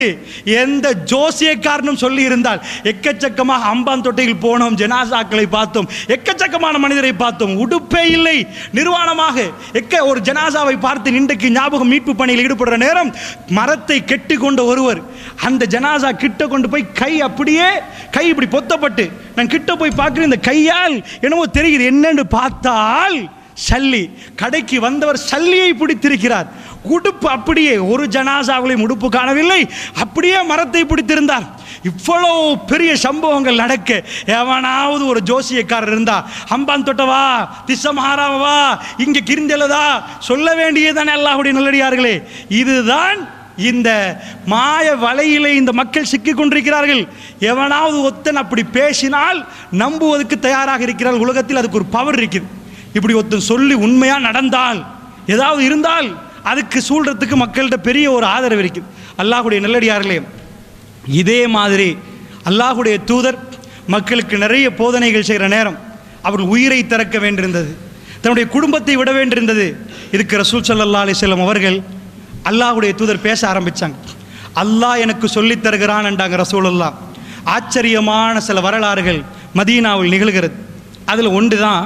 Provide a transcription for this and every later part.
எந்த ஜோசியக்காரனும் சொல்லி இருந்தால் எக்கச்சக்கமாக அம்பான் தொட்டையில் போனோம் ஜனாசாக்களை பார்த்தோம் எக்கச்சக்கமான மனிதரை பார்த்தோம் உடுப்பே இல்லை நிர்வாணமாக எக்க ஒரு ஜனாசாவை பார்த்து இன்றைக்கு ஞாபகம் மீட்பு பணியில் ஈடுபடுற நேரம் மரத்தை கெட்டி கொண்ட ஒருவர் அந்த ஜனாசா கிட்ட கொண்டு போய் கை அப்படியே கை இப்படி பொத்தப்பட்டு நான் கிட்ட போய் பார்க்கிறேன் இந்த கையால் என்னவோ தெரியுது என்னன்னு பார்த்தால் சல்லி கடைக்கு வந்தவர் சல்லியை பிடித்திருக்கிறார் உடுப்பு அப்படியே ஒரு ஜனாசாவிலையும் உடுப்பு காணவில்லை அப்படியே மரத்தை பிடித்திருந்தார் இவ்வளோ பெரிய சம்பவங்கள் நடக்க எவனாவது ஒரு ஜோசியக்காரர் இருந்தா அம்பான் தொட்டவா திசமஹாராவா இங்க கிரிந்தலதா சொல்ல வேண்டியதானே அல்லாஹுடைய நல்லடியார்களே இதுதான் இந்த மாய வலையிலே இந்த மக்கள் சிக்கிக் கொண்டிருக்கிறார்கள் எவனாவது ஒத்தன் அப்படி பேசினால் நம்புவதற்கு தயாராக இருக்கிறார்கள் உலகத்தில் அதுக்கு ஒரு பவர் இருக்குது இப்படி ஒருத்தன் சொல்லி உண்மையா நடந்தால் ஏதாவது இருந்தால் அதுக்கு சூழ்றதுக்கு மக்கள்கிட்ட பெரிய ஒரு ஆதரவு இருக்குது அல்லாஹுடைய நல்லடியார்களே இதே மாதிரி அல்லாஹுடைய தூதர் மக்களுக்கு நிறைய போதனைகள் செய்கிற நேரம் அவர் உயிரை திறக்க வேண்டியிருந்தது தன்னுடைய குடும்பத்தை விட வேண்டியிருந்தது இதுக்கு ரசூல் ஸல்லல்லாஹு அலைஹி வஸல்லம் அவர்கள் அல்லாஹுடைய தூதர் பேச ஆரம்பிச்சாங்க அல்லாஹ் எனக்கு சொல்லித் தருகிறான் என்றாங்க ரசூலுல்லாஹ் ஆச்சரியமான சில வரலாறுகள் மதீனாவில் நிகழ்கிறது அதில் ஒன்று தான்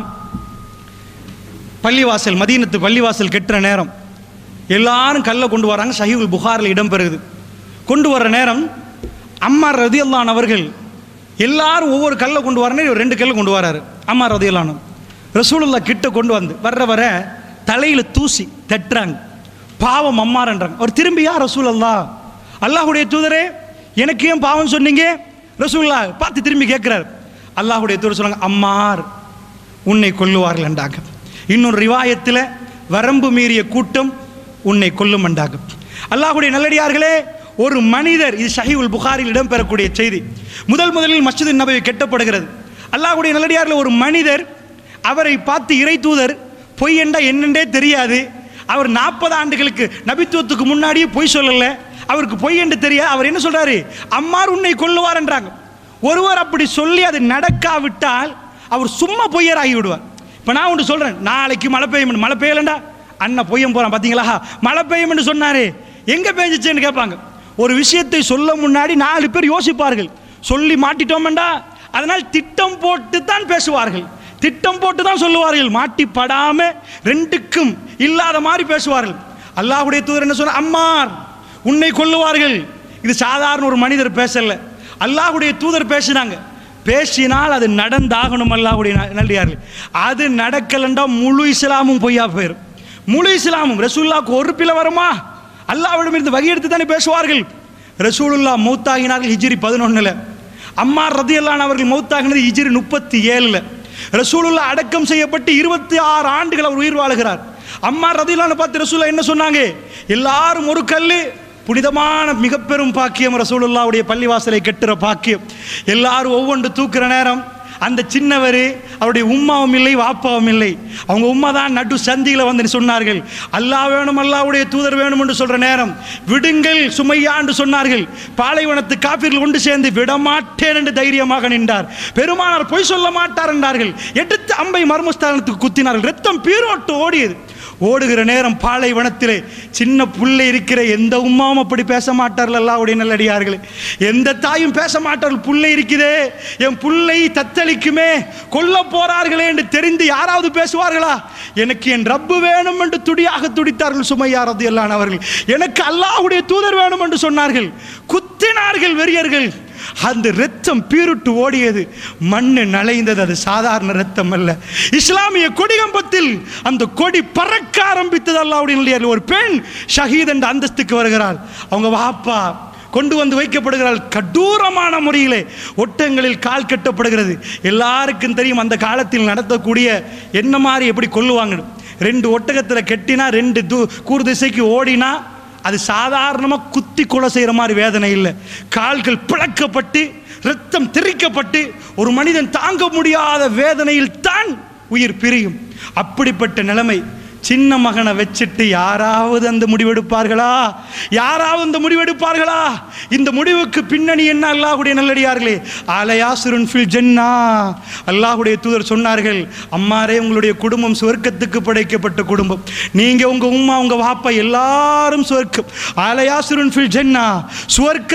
பள்ளிவாசல் மதீனத்து பள்ளிவாசல் கெட்டுற நேரம் எல்லாரும் கல்லை கொண்டு வராங்க ஷஹீவுல் புகாரில் இடம்பெறுது கொண்டு வர்ற நேரம் அம்மா ரதியல்லான் அவர்கள் எல்லாரும் ஒவ்வொரு கல்லை கொண்டு வரனே இவர் ரெண்டு கல்லை கொண்டு வராரு அம்மா ரதியல்லான் ரசூலுல்லா கிட்ட கொண்டு வந்து வர்ற வர தலையில் தூசி தட்டுறாங்க பாவம் அம்மாறன்றாங்க அவர் திரும்பி யார் ரசூலல்லா அல்லாஹுடைய தூதரே எனக்கு ஏன் பாவம் சொன்னீங்க ரசூல்லா பார்த்து திரும்பி கேட்குறாரு அல்லாஹுடைய தூதர் சொல்லுவாங்க அம்மார் உன்னை கொல்லுவார்கள் என்றாங்க இன்னொரு ரிவாயத்தில் வரம்பு மீறிய கூட்டம் உன்னை கொல்லும் என்றாங்க அல்லாஹுடைய நல்லடியார்களே ஒரு மனிதர் இது ஷஹீவுல் புகாரில் இடம்பெறக்கூடிய செய்தி முதல் முதலில் மஸ்ஜிது நபவி கெட்டப்படுகிறது அல்லாஹுடைய நல்லடியாரில் ஒரு மனிதர் அவரை பார்த்து இறை தூதர் பொய் என்றா என்னென்றே தெரியாது அவர் நாற்பது ஆண்டுகளுக்கு நபித்துவத்துக்கு முன்னாடியே பொய் சொல்லலை அவருக்கு பொய் என்று தெரியாது அவர் என்ன சொல்றாரு அம்மார் உன்னை கொல்லுவார் என்றாங்க ஒருவர் அப்படி சொல்லி அது நடக்காவிட்டால் அவர் சும்மா பொய்யராகி விடுவார் இப்போ நான் ஒன்று சொல்கிறேன் நாளைக்கு மழை பெய்யும் மழை பெய்யலண்டா அண்ணன் பொய்யம் போகிறான் பார்த்தீங்களா மழை பெய்யும்னு சொன்னாரு எங்கே பெய்ஞ்சிச்சேன்னு கேட்பாங்க ஒரு விஷயத்தை சொல்ல முன்னாடி நாலு பேர் யோசிப்பார்கள் சொல்லி மாட்டிட்டோம்டா அதனால் திட்டம் போட்டு தான் பேசுவார்கள் திட்டம் போட்டு தான் சொல்லுவார்கள் மாட்டி படாம ரெண்டுக்கும் இல்லாத மாதிரி பேசுவார்கள் அல்லாஹ்வுடைய தூதர் என்ன சொன்ன அம்மார் உன்னை கொல்லுவார்கள் இது சாதாரண ஒரு மனிதர் பேசல அல்லாஹ்வுடைய தூதர் பேசினாங்க பேசினால் அது நடந்தாகணும் அல்லாஹ்வுடைய ந- நல்லடியார்கள் அது நடக்கலண்டா முழு இஸ்லாமும் பொய்யா போயிடும் முழு இஸ்லாமும் ரசூலுல்லாஹ்க்கு ஒரு பிள்ளை வருமா அல்லாஹ்விடம் இருந்து வகை எடுத்து தானே பேசுவார்கள் ரசூலுல்லா மௌத்தாகினார்கள் ஹிஜ்ரி பதினொன்னுல அம்மா ரதியல்லான் அவர்கள் மௌத்தாகினது ஹிஜ்ரி முப்பத்தி ஏழுல ரசூலுல்லா அடக்கம் செய்யப்பட்டு இருபத்தி ஆறு ஆண்டுகள் அவர் உயிர் வாழுகிறார் அம்மா ரதியல்லான்னு பார்த்து ரசூல்லா என்ன சொன்னாங்க எல்லாரும் ஒரு கல்லு புனிதமான மிக பெரும் பாக்கியம் ரசூலுல்லாவுடைய பள்ளிவாசலை கெட்டுற பாக்கியம் எல்லாரும் ஒவ்வொன்று தூக்குற நேரம் அந்த சின்னவர் அவருடைய உம்மாவும் இல்லை வாப்பாவும் இல்லை அவங்க உம்மா தான் நடு சந்தியில் வந்து சொன்னார்கள் அல்லாஹ் வேணும் அல்லாஹ்வுடைய தூதர் வேணும் என்று சொல்ற நேரம் விடுங்கள் சுமையா என்று சொன்னார்கள் பாலைவனத்து காப்பீர்கள் கொண்டு சேர்ந்து விடமாட்டேன் என்று தைரியமாக நின்றார் பெருமானார் பொய் சொல்ல மாட்டார் என்றார்கள் எடுத்து அம்பை மர்மஸ்தானத்துக்கு குத்தினார்கள் ரத்தம் பீரோட்டு ஓடியது ஓடுகிற நேரம் பாலைவனத்திலே சின்ன புள்ளை இருக்கிற எந்த உம்மாவும் அப்படி பேச மாட்டார்கள் அல்லாவுடைய நல்லடியார்களே எந்த தாயும் பேச மாட்டார்கள் புள்ளை இருக்குதே என் புள்ளை தத்தளிக்குமே கொல்ல போறார்களே என்று தெரிந்து யாராவது பேசுவார்களா எனக்கு என் ரப்பு வேணும் என்று துடியாக துடித்தார்கள் சுமையாரது எல்லாம் அவர்கள் எனக்கு அல்லாஹ்வுடைய தூதர் வேணும் என்று சொன்னார்கள் குத்தினார்கள் வெறியர்கள் அந்த ரத்தம் பீருட்டு ஓடியது மண்ணு நலைந்தது அது சாதாரண ரத்தம் அல்ல இஸ்லாமிய கொடிகம்பத்தில் அந்த கொடி பறக்க ஆரம்பித்தது அல்லாவுடைய நல்லடியார்களே. ஒரு பெண் ஷஹீத் என்ற அந்தஸ்துக்கு வருகிறாள் அவங்க வாப்பா கொண்டு வந்து வைக்கப்படுகிறாள் கடூரமான முறையிலே ஒட்டங்களில் கால் கட்டப்படுகிறது எல்லாருக்கும் தெரியும் அந்த காலத்தில் நடத்தக்கூடிய என்ன மாதிரி எப்படி கொல்லுவாங்க ரெண்டு ஒட்டகத்தில் கெட்டினா ரெண்டு தூ கூர் திசைக்கு ஓடினா அது சாதாரணமாக குத்தி கொலை செய்கிற மாதிரி வேதனை இல்லை கால்கள் பிளக்கப்பட்டு ரத்தம் திரிக்கப்பட்டு ஒரு மனிதன் தாங்க முடியாத வேதனையில் தான் உயிர் பிரியும் அப்படிப்பட்ட நிலைமை சின்ன மகனை வச்சுட்டு யாராவது அந்த முடிவெடுப்பார்களா யாராவது அந்த முடிவெடுப்பார்களா இந்த முடிவுக்கு பின்னணி என்ன அல்லாஹுடைய நல்லடியார்களே ஆலயாசுருன் ஃபில் ஜன்னா அல்லாஹுடைய தூதர் சொன்னார்கள் அம்மாரே உங்களுடைய குடும்பம் சுவர்க்கத்துக்கு படைக்கப்பட்ட குடும்பம் நீங்க உங்க உம்மா உங்க வாப்பா எல்லாரும் சுவர்க்கம் ஆலயாசுருன் ஃபில் ஜன்னா சுவர்க்க